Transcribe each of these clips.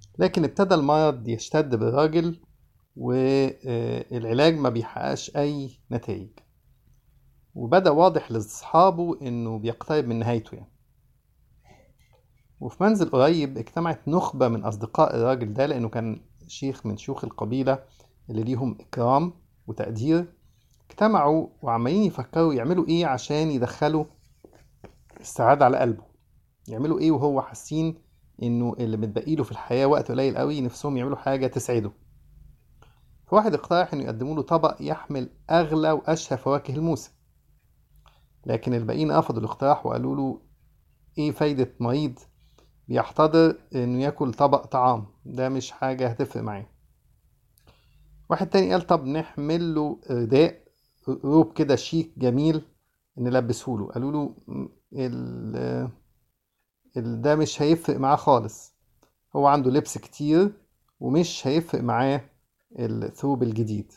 لكن ابتدى المرض يشتد بالراجل والعلاج ما بيحققش أي نتائج وبدأ واضح لأصحابه إنه بيقترب من نهايته يعني وفي منزل قريب اجتمعت نخبة من أصدقاء الراجل ده لأنه كان شيخ من شيوخ القبيلة اللي ليهم إكرام وتقدير اجتمعوا وعمالين يفكروا يعملوا إيه عشان يدخلوا السعادة على قلبه يعملوا إيه وهو حاسين إنه اللي متبقي له في الحياة وقت قليل قوي نفسهم يعملوا حاجة تسعده فواحد اقترح إنه يقدموا له طبق يحمل أغلى وأشهى فواكه الموسم لكن الباقيين رفضوا الاقتراح وقالوا له إيه فايدة مريض بيحتضر إنه ياكل طبق طعام ده مش حاجة هتفرق معاه واحد تاني قال طب نحمل له رداء روب كده شيك جميل نلبسه له قالوا له ال ال- ده مش هيفرق معاه خالص هو عنده لبس كتير ومش هيفرق معاه الثوب الجديد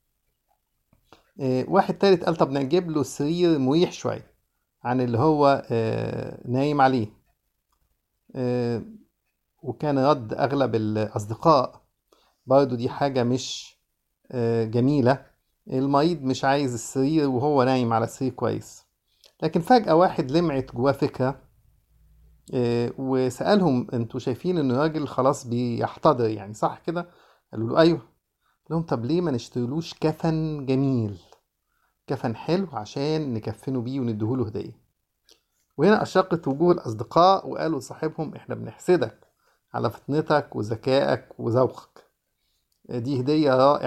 آه، واحد تالت قال طب نجيب له سرير مريح شوية عن اللي هو آه، نايم عليه آه، وكان رد أغلب الأصدقاء برضو دي حاجة مش آه، جميلة المريض مش عايز السرير وهو نايم على سرير كويس لكن فجأة واحد لمعت جواه فكرة آه، وسألهم انتوا شايفين ان الراجل خلاص بيحتضر يعني صح كده قالوا له ايوه قال لهم طب ليه ما نشتريلوش كفن جميل كفن حلو عشان نكفنه بيه ونديهوله هدية وهنا أشرقت وجوه الأصدقاء وقالوا لصاحبهم إحنا بنحسدك على فطنتك وذكائك وذوقك دي هدية رائعة